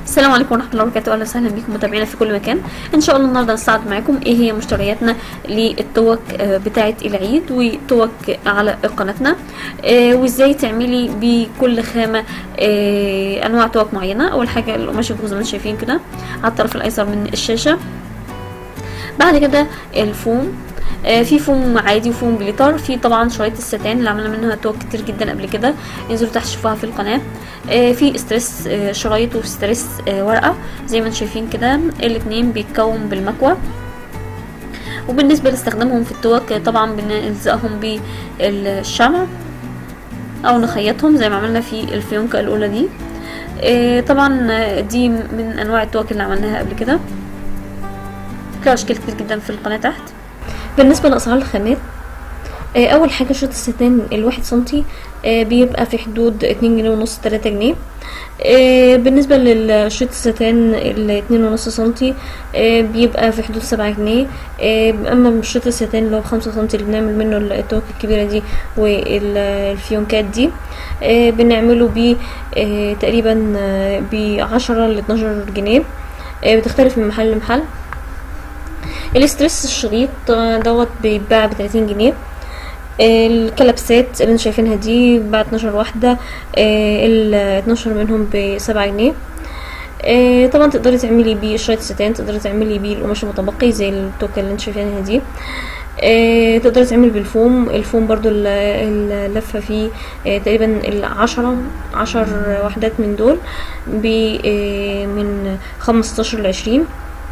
السلام عليكم ورحمه الله وبركاته اهلا وسهلا بكم متابعينا في كل مكان ان شاء الله النهارده هنستعرض معاكم ايه هي مشترياتنا للتوك آه، بتاعه العيد وتوك على قناتنا آه، وازاي تعملي بكل خامه آه، انواع توك معينه اول حاجه القماش الجوز زي ما انتم شايفين كده على الطرف الايسر من الشاشه بعد كده الفوم آه، في فوم عادي وفوم جليتر في طبعا شرايط الستان اللي عملنا منها توك كتير جدا قبل كده انزلوا تحت شوفوها في القناه آه، في استرس آه، شرايط وستريس آه، ورقه زي ما انتم شايفين كده الاتنين بيتكون بالمكوى وبالنسبه لاستخدامهم في التوك آه، طبعا بنلزقهم بالشمع او نخيطهم زي ما عملنا في الفيونكه الاولى دي آه، طبعا آه، دي من انواع التوك اللي عملناها قبل كده في اشكال كتير جدا في القناه تحت بالنسبه لاسعار الخامات آه، اول حاجه شريط الستان الواحد سنتي آه، بيبقى في حدود اتنين جنيه ونص تلاتة جنيه آه، بالنسبة للشريط الستان الاتنين ونص سنتي آه، بيبقى في حدود سبعة جنيه آه، اما شريط الستان اللي هو بخمسة سنتي اللي بنعمل منه التوك الكبيرة دي والفيونكات دي آه، بنعمله بيه آه، تقريبا آه، بعشرة لاتناشر جنيه آه، بتختلف من محل لمحل الاسترس الشريط آه، دوت بيتباع بتلاتين جنيه آه، الكلبسات اللي انتوا شايفينها دي بقى 12 واحدة آه، ال 12 منهم بسبعة جنيه آه، طبعا تقدري تعملي بيه شريط ستان تقدري تعملي بيه القماش المتبقي زي التوكة اللي انتوا شايفينها دي آه، تقدري تعملي بالفوم الفوم برضو ال- اللفة فيه آه، تقريبا العشرة عشر وحدات من دول ب آه، من خمستاشر لعشرين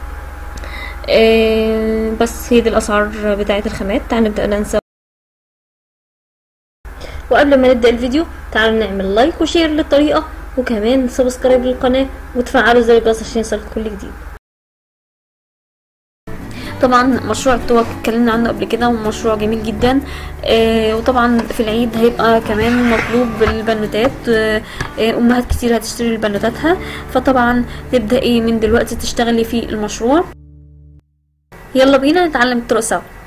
آه، بس هي دي الأسعار بتاعة الخامات تعالوا نبدأ ننسى وقبل ما نبدأ الفيديو تعالوا نعمل لايك وشير للطريقة وكمان سبسكرايب للقناة وتفعلوا زر الجرس عشان يوصلكم كل جديد طبعا مشروع التوك اتكلمنا عنه قبل كده ومشروع جميل جدا آه وطبعا في العيد هيبقى كمان مطلوب بالبنوتات آه آه، امهات كتير هتشتري لبنوتاتها فطبعا تبدأي من دلوقتي تشتغلي في المشروع يلا بينا نتعلم الطرق سوا